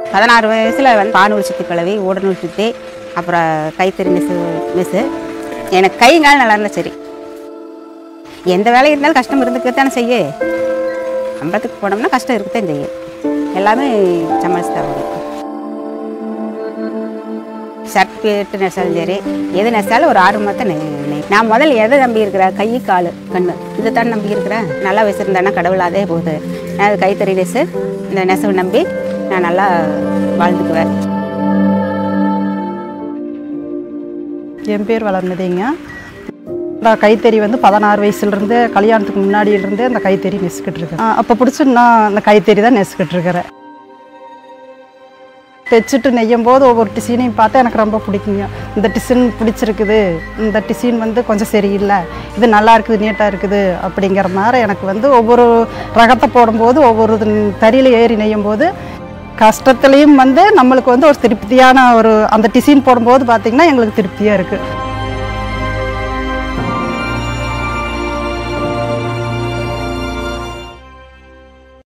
பதினாறு வயசில் வந்து பானூர் சுற்றி கழுவி உடனூர் சுற்றி அப்புறம் கைத்தறி மிஸ்ஸு மிஸ்ஸு எனக்கு கை கால் நல்லா இருந்தால் சரி எந்த வேலை இருந்தாலும் கஷ்டம் இருந்துக்கத்தானே செய்ய சம்பளத்துக்கு போனோம்னா கஷ்டம் இருக்கத்தான் செய்யும் எல்லாமே சமாளிச்சு தான் வரும் ஷர்ட் பேட்டு நெசாலும் சரி எது நெசாலும் ஒரு ஆறு மாதம் நான் முதல்ல எதை நம்பி இருக்கிறேன் கை கால் கண்ணு இதை தான் நம்பி இருக்கிறேன் நல்லா வச்சுருந்தேன்னா கடவுள் அதே போகுது நான் அது கைத்தறி நெசு இந்த நெசவு நம்பி நான் நல்லா வாழ்ந்துக்குவேன் என் பேர் வளர்மதிங்க நான் கைத்தறி வந்து பதினாறு வயசுலேருந்து கல்யாணத்துக்கு முன்னாடியிலேருந்து அந்த கைத்தறி நெசுக்கிட்டு இருக்கேன் அப்போ பிடிச்சி நான் அந்த கைத்தறி தான் நெசுக்கிட்டு இருக்கிறேன் தைச்சிட்டு நெய்யும் போது ஒவ்வொரு டிசைனையும் பார்த்தா எனக்கு ரொம்ப பிடிக்குங்க இந்த டிசைன் பிடிச்சிருக்குது இந்த டிசைன் வந்து கொஞ்சம் சரியில்லை இது நல்லா இருக்குது நீட்டாக இருக்குது அப்படிங்கிற மாதிரி எனக்கு வந்து ஒவ்வொரு ரகத்தை போடும்போது ஒவ்வொரு தறியில் ஏறி நெய்யும் போது கஷ்டத்துலேயும் வந்து நம்மளுக்கு வந்து ஒரு திருப்தியான ஒரு அந்த டிசைன் போடும்போது பார்த்திங்கன்னா எங்களுக்கு திருப்தியாக இருக்குது